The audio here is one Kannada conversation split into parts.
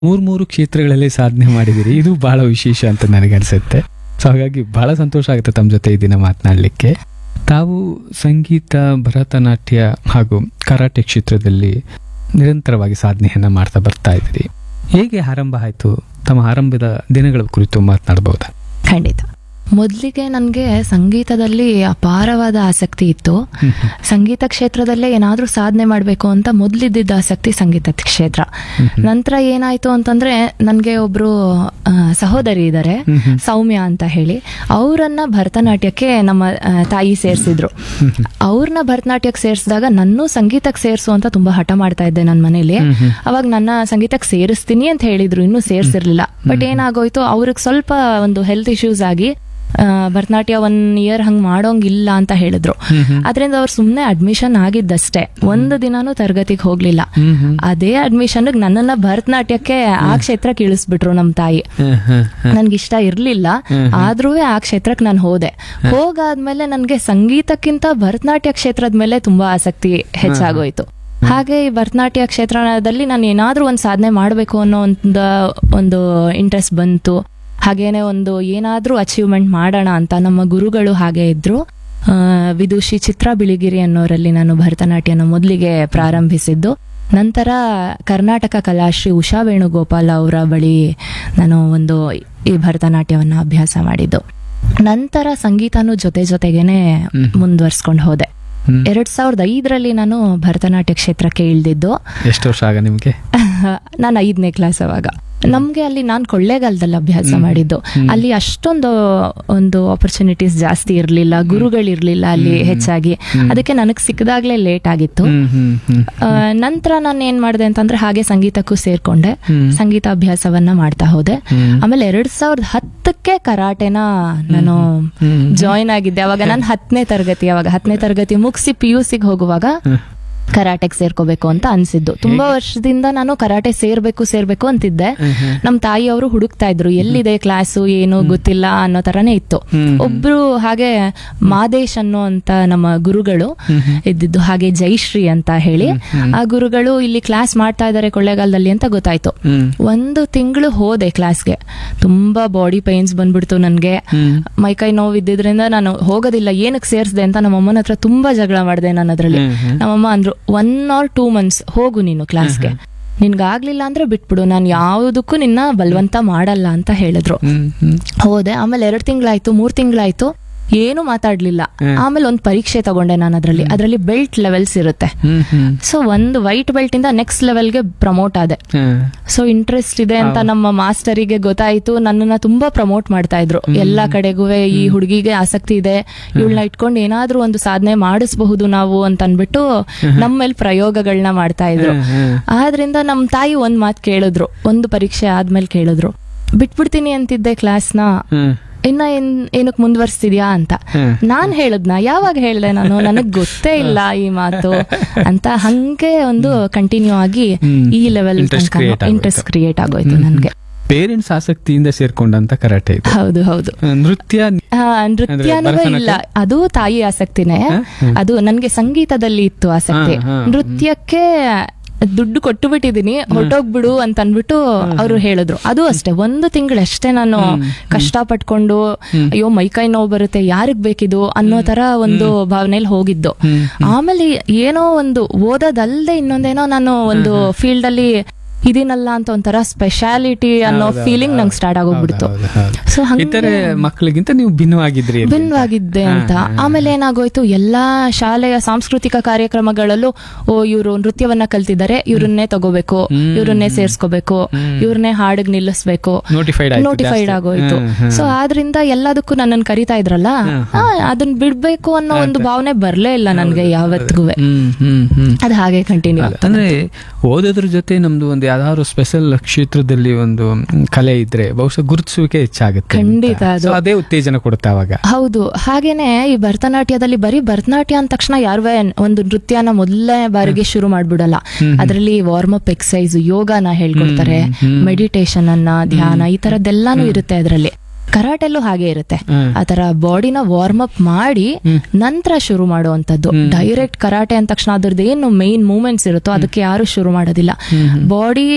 ಮೂರ್ ಮೂರು ಕ್ಷೇತ್ರಗಳಲ್ಲಿ ಸಾಧನೆ ಮಾಡಿದಿರಿ ಇದು ಬಹಳ ವಿಶೇಷ ಅಂತ ನನಗನ್ಸುತ್ತೆ ಸೊ ಹಾಗಾಗಿ ಬಹಳ ಸಂತೋಷ ಆಗುತ್ತೆ ತಮ್ಮ ಜೊತೆ ಈ ದಿನ ಮಾತನಾಡಲಿಕ್ಕೆ ತಾವು ಸಂಗೀತ ಭರತನಾಟ್ಯ ಹಾಗೂ ಕರಾಟೆ ಕ್ಷೇತ್ರದಲ್ಲಿ ನಿರಂತರವಾಗಿ ಸಾಧನೆಯನ್ನ ಮಾಡ್ತಾ ಬರ್ತಾ ಇದ್ದೀರಿ ಹೇಗೆ ಆರಂಭ ಆಯ್ತು ತಮ್ಮ ಆರಂಭದ ದಿನಗಳ ಕುರಿತು ಮಾತನಾಡಬಹುದಾ ಖಂಡಿತ ಮೊದಲಿಗೆ ನನಗೆ ಸಂಗೀತದಲ್ಲಿ ಅಪಾರವಾದ ಆಸಕ್ತಿ ಇತ್ತು ಸಂಗೀತ ಕ್ಷೇತ್ರದಲ್ಲೇ ಏನಾದರೂ ಸಾಧನೆ ಮಾಡಬೇಕು ಅಂತ ಮೊದಲಿದ್ದಿದ್ದ ಆಸಕ್ತಿ ಸಂಗೀತ ಕ್ಷೇತ್ರ ನಂತರ ಏನಾಯ್ತು ಅಂತಂದ್ರೆ ನನಗೆ ಒಬ್ರು ಆ, ಸಹೋದರಿ ಇದ್ದಾರೆ ಸೌಮ್ಯ ಅಂತ ಹೇಳಿ ಅವರನ್ನ ಭರತನಾಟ್ಯಕ್ಕೆ ನಮ್ಮ ಆ, ತಾಯಿ ಸೇರಿಸಿದ್ರು ಅವ್ರನ್ನ ಭರತನಾಟ್ಯಕ್ಕೆ ಸೇರಿಸಿದಾಗ ನನ್ನೂ ಸಂಗೀತಕ್ಕೆ ಸೇರಿಸು ಅಂತ ತುಂಬಾ ಹಠ ಮಾಡ್ತಾ ಇದ್ದೆ ನನ್ನ ಮನೇಲಿ ಅವಾಗ ನನ್ನ ಸಂಗೀತಕ್ಕೆ ಸೇರಿಸ್ತೀನಿ ಅಂತ ಹೇಳಿದ್ರು ಇನ್ನೂ ಸೇರಿಸಿರ್ಲಿಲ್ಲ ಬಟ್ ಏನಾಗೋಯ್ತು ಅವ್ರಿಗೆ ಸ್ವಲ್ಪ ಒಂದು ಹೆಲ್ತ್ ಇಶ್ಯೂಸ್ ಆಗಿ ಆ, ಭರತನಾಟ್ಯ ಒನ್ ಇಯರ್ ಹಂಗ್ ಮಾಡೋಂಗಿಲ್ಲ ಅಂತ ಹೇಳಿದ್ರು ಅದರಿಂದ ಅವ್ರು ಸುಮ್ಮನೆ ಅಡ್ಮಿಷನ್ ಆಗಿದ್ದಷ್ಟೇ ಒಂದು ದಿನಾನು ತರಗತಿಗೆ ಹೋಗ್ಲಿಲ್ಲ ಅದೇ ಅಡ್ಮಿಷನ್ ನನ್ನನ್ನ ಭರತನಾಟ್ಯಕ್ಕೆ ಆ ಕ್ಷೇತ್ರಕ್ಕೆ ಇಳಿಸ್ಬಿಟ್ರು ನಮ್ಮ ತಾಯಿ ನನ್ಗೆ ಇಷ್ಟ ಇರ್ಲಿಲ್ಲ ಆದ್ರೂ ಆ ಕ್ಷೇತ್ರಕ್ಕೆ ನಾನು ಹೋದೆ ಹೋಗಾದ್ಮೇಲೆ ನನ್ಗೆ ಸಂಗೀತಕ್ಕಿಂತ ಭರತನಾಟ್ಯ ಕ್ಷೇತ್ರದ ಮೇಲೆ ತುಂಬಾ ಆಸಕ್ತಿ ಹೆಚ್ಚಾಗೋಯ್ತು ಹಾಗೆ ಈ ಭರತನಾಟ್ಯ ಕ್ಷೇತ್ರದಲ್ಲಿ ನಾನು ಏನಾದ್ರೂ ಒಂದು ಸಾಧನೆ ಮಾಡಬೇಕು ಅನ್ನೋ ಒಂದು ಒಂದು ಇಂಟ್ರೆಸ್ಟ್ ಬಂತು ಹಾಗೇನೆ ಒಂದು ಏನಾದ್ರೂ ಅಚೀವ್ಮೆಂಟ್ ಮಾಡೋಣ ಅಂತ ನಮ್ಮ ಗುರುಗಳು ಹಾಗೆ ಇದ್ರು ಆ, ವಿದುಷಿ ಚಿತ್ರ ಬಿಳಿಗಿರಿ ಅನ್ನೋರಲ್ಲಿ ನಾನು ಭರತನಾಟ್ಯನ ಮೊದಲಿಗೆ ಪ್ರಾರಂಭಿಸಿದ್ದು ನಂತರ ಕರ್ನಾಟಕ ಕಲಾಶ್ರೀ ಉಷಾ ವೇಣುಗೋಪಾಲ್ ಅವರ ಬಳಿ ನಾನು ಒಂದು ಈ ಭರತನಾಟ್ಯವನ್ನ ಅಭ್ಯಾಸ ಮಾಡಿದ್ದು ನಂತರ ಸಂಗೀತನೂ ಜೊತೆ ಜೊತೆಗೇನೆ ಮುಂದುವರ್ಸ್ಕೊಂಡು ಹೋದೆ ಹ್ಮ್. ಎರಡ್ ಸಾವಿರದ ಐದರಲ್ಲಿ ನಾನು ಭರತನಾಟ್ಯ ಕ್ಷೇತ್ರಕ್ಕೆ ಇಳ್ದಿದ್ದು ಎಷ್ಟು ವರ್ಷ ಆಗ ನಿಮ್ಗೆ ನಾನು ಐದನೇ ಕ್ಲಾಸ್ ಅವಾಗ ನಮ್ಗೆ ಅಲ್ಲಿ ನಾನು ಕೊಳ್ಳೇಗಾಲದಲ್ಲಿ ಅಭ್ಯಾಸ ಮಾಡಿದ್ದು ಅಲ್ಲಿ ಅಷ್ಟೊಂದು ಒಂದು ಆಪರ್ಚುನಿಟೀಸ್ ಜಾಸ್ತಿ ಇರಲಿಲ್ಲ ಗುರುಗಳಿರ್ಲಿಲ್ಲ ಅಲ್ಲಿ ಹೆಚ್ಚಾಗಿ ಅದಕ್ಕೆ ನನಗೆ ಸಿಕ್ಕದಾಗ್ಲೇ ಲೇಟ್ ಆಗಿತ್ತು ಹ್ಮ್ ಹ್ಮ್ ಹ್ಮ್ ಆ, ನಂತರ ನಾನು ಏನ್ ಮಾಡಿದೆ ಅಂತಂದ್ರೆ ಹಾಗೆ ಸಂಗೀತಕ್ಕೂ ಸೇರ್ಕೊಂಡೆ ಸಂಗೀತ ಅಭ್ಯಾಸವನ್ನ ಮಾಡ್ತಾ ಹೋದೆ ಆಮೇಲೆ ಎರಡ್ ಸಾವಿರದ ಹತ್ತಕ್ಕೆ ಕರಾಟೆನ ನಾನು ಜಾಯಿನ್ ಆಗಿದ್ದೆ ಅವಾಗ ನಾನು ಹತ್ತನೇ ತರಗತಿ ಅವಾಗ ಹತ್ತನೇ ತರಗತಿ ಮುಗಿಸಿ ಪಿ ಯು ಸಿಗೆ ಹೋಗುವಾಗ ಕರಾಟೆಗೆ ಸೇರ್ಕೋಬೇಕು ಅಂತ ಅನ್ಸಿದ್ದು ತುಂಬಾ ವರ್ಷದಿಂದ ನಾನು ಕರಾಟೆ ಸೇರ್ಬೇಕು ಸೇರ್ಬೇಕು ಅಂತಿದ್ದೆ ನಮ್ ತಾಯಿಯವರು ಹುಡುಕ್ತಾ ಇದ್ರು ಎಲ್ಲಿದೆ ಕ್ಲಾಸು ಏನು ಗೊತ್ತಿಲ್ಲ ಅನ್ನೋ ತರನೇ ಇತ್ತು ಒಬ್ರು ಹಾಗೆ ಮಾದೇಶ್ ಅನ್ನೋ ಅಂತ ನಮ್ಮ ಗುರುಗಳು ಇದ್ದಿದ್ದು ಹಾಗೆ ಜೈಶ್ರೀ ಅಂತ ಹೇಳಿ ಆ ಗುರುಗಳು ಇಲ್ಲಿ ಕ್ಲಾಸ್ ಮಾಡ್ತಾ ಇದ್ದಾರೆ ಕೊಳ್ಳೇಗಾಲದಲ್ಲಿ ಅಂತ ಗೊತ್ತಾಯ್ತು ಹ್ಮ್ ಒಂದು ತಿಂಗಳು ಹೋದೆ ಕ್ಲಾಸ್ಗೆ ತುಂಬಾ ಬಾಡಿ ಪೈನ್ಸ್ ಬಂದ್ಬಿಡ್ತು ನನ್ಗೆ ಮೈಕೈ ನೋವು ಇದ್ದಿದ್ರಿಂದ ನಾನು ಹೋಗೋದಿಲ್ಲ ಏನಕ್ಕೆ ಸೇರಿಸಿದೆ ಅಂತ ನಮ್ಮ ಅಮ್ಮನ ಹತ್ರ ತುಂಬಾ ಜಗಳ ಮಾಡಿದೆ ನಾನು ಅದ್ರಲ್ಲಿ ನಮ್ಮಮ್ಮ ಅಂದ್ರು ಒನ್ ಆರ್ ಟೂ ಮಂತ್ಸ್ ಹೋಗು ನೀನು ಕ್ಲಾಸ್ಗೆ ನಿನ್ಗಾಗ್ಲಿಲ್ಲ ಅಂದ್ರೆ ಬಿಟ್ಬಿಡು ನಾನು ಯಾವುದಕ್ಕೂ ನಿನ್ನ ಬಲವಂತ ಮಾಡಲ್ಲ ಅಂತ ಹೇಳಿದ್ರು ಹ್ಮ್ ಹ್ಮ್ ಹೋದೆ ಆಮೇಲೆ ಎರಡ್ ತಿಂಗಳಾಯ್ತು ಮೂರ್ ತಿಂಗಳಾಯ್ತು ಏನು ಮಾತಾಡ್ಲಿಲ್ಲ ಆಮೇಲೆ ಒಂದು ಪರೀಕ್ಷೆ ತಗೊಂಡೆ ನಾನು ಅದ್ರಲ್ಲಿ ಅದ್ರಲ್ಲಿ ಬೆಲ್ಟ್ ಲೆವೆಲ್ಸ್ ಇರುತ್ತೆ ಹ್ಮ್ ಹ್ಮ್ ಸೊ ಒಂದು ವೈಟ್ ಬೆಲ್ಟ್ ಇಂದ ನೆಕ್ಸ್ಟ್ ಲೆವೆಲ್ಗೆ ಪ್ರಮೋಟ್ ಆದೆ ಹ್ಮ್ ಸೊ ಇಂಟ್ರೆಸ್ಟ್ ಇದೆ ಅಂತ ನಮ್ಮ ಮಾಸ್ಟರಿಗೆ ಗೊತ್ತಾಯ್ತು ನನ್ನನ್ನ ತುಂಬಾ ಪ್ರಮೋಟ್ ಮಾಡ್ತಾ ಇದ್ರು ಎಲ್ಲಾ ಕಡೆಗೂ ಈ ಹುಡುಗಿಗೆ ಆಸಕ್ತಿ ಇದೆ ಇವಳನ್ನ ಇಟ್ಕೊಂಡು ಏನಾದ್ರೂ ಒಂದು ಸಾಧನೆ ಮಾಡಿಸಬಹುದು ನಾವು ಅಂತ ಅನ್ಬಿಟ್ಟು ನಮ್ಮ ಮೇಲೆ ಪ್ರಯೋಗಗಳನ್ನ ಮಾಡ್ತಾ ಇದ್ರು ಆದ್ರಿಂದ ನಮ್ ತಾಯಿ ಒಂದ್ ಮಾತು ಕೇಳಿದ್ರು ಒಂದು ಪರೀಕ್ಷೆ ಆದ್ಮೇಲೆ ಕೇಳಿದ್ರು ಬಿಟ್ಬಿಡ್ತೀನಿ ಅಂತಿದ್ದೆ ಕ್ಲಾಸ್ನ ಹ್ಮ್ ಇನ್ನ ಏನ್ ಏನಕ್ ಮುಂದುವರ್ಸ್ತಿದ್ಯಾ ಅಂತ ಹ್ಮ್. ನಾನ್ ಹೇಳದ್ನ ಯಾವಾಗ ಹೇಳ್ದೆ ನಾನು ನನಗ್ ಗೊತ್ತೇ ಇಲ್ಲ ಈ ಮಾತು ಅಂತ ಹಂಗೆ ಒಂದು ಕಂಟಿನ್ಯೂ ಆಗಿ ಹ್ಮ್. ಈ ಲೆವೆಲ್ Interest create ಆಗೋಯ್ತು. ಇಂಟ್ರೆಸ್ಟ್ ಕ್ರಿಯೇಟ್ ಆಗೋಯ್ತು ನನ್ಗೆ ಪೇರೆಂಟ್ಸ್ ಆಸಕ್ತಿಯಿಂದ ಸೇರ್ಕೊಂಡಂತ ಕರಾಟೆ ಇದು ಹೌದು ಹೌದು ನೃತ್ಯ ಹಾ, ನೃತ್ಯನೂ ಭರತನಾಟ್ಯ? ಇಲ್ಲ ಅದು ತಾಯಿ ಆಸಕ್ತಿನೇ ಅದು ನನ್ಗೆ ಸಂಗೀತದಲ್ಲಿ ಇತ್ತು ಆಸಕ್ತಿ ಹಾ, ಹಾ, ನೃತ್ಯಕ್ಕೆ ದುಡ್ಡು ಕೊಟ್ಟು ಬಿಟ್ಟಿದೀನಿ ಹೊರಟೋಗ್ಬಿಡು ಅಂತ ಅನ್ಬಿಟ್ಟು ಅವರು ಹೇಳಿದ್ರು ಅದು ಅಷ್ಟೇ ಒಂದು ತಿಂಗಳಷ್ಟೇ ನಾನು ಕಷ್ಟ ಪಟ್ಕೊಂಡು ಅಯ್ಯೋ ಮೈಕೈ ನೋವು ಬರುತ್ತೆ ಯಾರಿಗ್ ಬೇಕಿದು ಅನ್ನೋ ತರ ಒಂದು ಭಾವನೆಯಲ್ಲಿ ಹೋಗಿದ್ದು ಆಮೇಲೆ ಏನೋ ಒಂದು ಓದೋದಲ್ದೆ ಇನ್ನೊಂದೇನೋ ನಾನು ಒಂದು ಫೀಲ್ಡ್ ಅಲ್ಲಿ ಇದೀನಲ್ಲ ಅಂತ ಒಂಥರ ಸ್ಪೆಷಾಲಿಟಿ ಅನ್ನೋ ಫೀಲಿಂಗ್ ನಂಗೆ ಸ್ಟಾರ್ಟ್ ಆಗೋಗ್ಬಿಡ್ತು ಹೌದು, ಹೌದು. ಸೊ ಹಂಗೆ ಇತರೆ ಮಕ್ಕಳಿಗಿಂತ ನೀವು ಭಿನ್ನವಾಗಿದ್ರಿ ಅಲ್ಲಿ. ಭಿನ್ನವಾಗಿದ್ದೆ ಅಂತ ಆಮೇಲೆ ಏನಾಗೋಯ್ತು ಎಲ್ಲಾ ಶಾಲೆಯ ಸಾಂಸ್ಕೃತಿಕ ಕಾರ್ಯಕ್ರಮಗಳಲ್ಲೂ ಓ ಇವರು ನೃತ್ಯವನ್ನ ಕಲ್ತಿದ್ದಾರೆ ಇವ್ರನ್ನೇ ತಗೋಬೇಕು ಇವ್ರನ್ನೇ ಸೇರ್ಸ್ಕೋಬೇಕು ಇವ್ರನ್ನೇ ಹಾಡಿಗ್ ನಿಲ್ಲಿಸ್ಬೇಕು Notified ಆಯ್ತು ನೋಟಿಫೈಡ್ ಜಾಸ್ತಿ. ಆಗೋಯ್ತು ಹ್ಮ್, ಹ್ಮ್. ಸೊ ಆದ್ರಿಂದ ಎಲ್ಲದಕ್ಕೂ ನನ್ನನ್ನು ಕರಿತಾ ಇದ್ರಲ್ಲ ಆ, ಅದನ್ನ ಬಿಡ್ಬೇಕು ಅನ್ನೋ ಒಂದು ಭಾವನೆ ಬರ್ಲೇ ಇಲ್ಲ ನನ್ಗೆ ಯಾವತ್ತಿಗೂ ಹ್ಮ್ ಹ್ಮ್ ಹ್ಮ್ ಅದು ಹಾಗೆ ಕಂಟಿನ್ಯೂ ಆಗ್ತದೆ ಅಂದ್ರೆ ಓದೋದ್ರ ಜೊತೆ ನಮ್ದು ಒಂದು ಯಾವ್ದಾದ್ರು ಸ್ಪೆಷಲ್ ಕ್ಷೇತ್ರದಲ್ಲಿ ಒಂದು ಮ್, ಕಲೆ ಇದ್ರೆ ಬಹುಶಃ ಗುರುತಿಸುವಿಕೆ ಹೆಚ್ಚಾಗುತ್ತೆ ಅಂತ. ಖಂಡಿತ ಅದು. So ಅದೇ ಉತ್ತೇಜನ ಕೊಡುತ್ತೆ ಅವಾಗ ಹೌದು ಹಾಗೇನೆ ಈ ಭರತನಾಟ್ಯದಲ್ಲಿ ಬರೀ ಭರತನಾಟ್ಯ ಅಂದ ತಕ್ಷಣ ಯಾರುವೆ ಒಂದು ನೃತ್ಯನ ಮೊದಲನೇ ಬಾರಿಗೆ ಶುರು ಮಾಡ್ಬಿಡಲ್ಲ ಅದರಲ್ಲಿ ವಾರ್ಮ್ ಅಪ್ ಎಕ್ಸಸೈಸ್ ಯೋಗನ ಹೇಳ್ಕೊಡ್ತಾರೆ ಮೆಡಿಟೇಷನ್ ಅನ್ನ ಧ್ಯಾನ ಈ ತರದ್ದೆಲ್ಲಾನು ಇರುತ್ತೆ ಅದರಲ್ಲಿ ಕರಾಟೆಲ್ಲೂ ಹಾಗೆ ಇರುತ್ತೆ ಹ್ಮ್. ಆತರ ಬಾಡಿನ ವಾರ್ಮ್ ಅಪ್ ಮಾಡಿ ನಂತರ ಶುರು ಮಾಡುವಂತದ್ದು ಡೈರೆಕ್ಟ್ ಕರಾಟೆ ಅಂದ ತಕ್ಷಣ ಅದ್ರದ್ದು ಏನು ಮೈನ್ ಮೂವ್ಮೆಂಟ್ಸ್ ಇರುತ್ತೋ ಅದಕ್ಕೆ ಯಾರು ಶುರು ಮಾಡೋದಿಲ್ಲ ಬಾಡಿ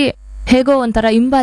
ಹೇಗೋ ಒಂಥರ ಇಂಬ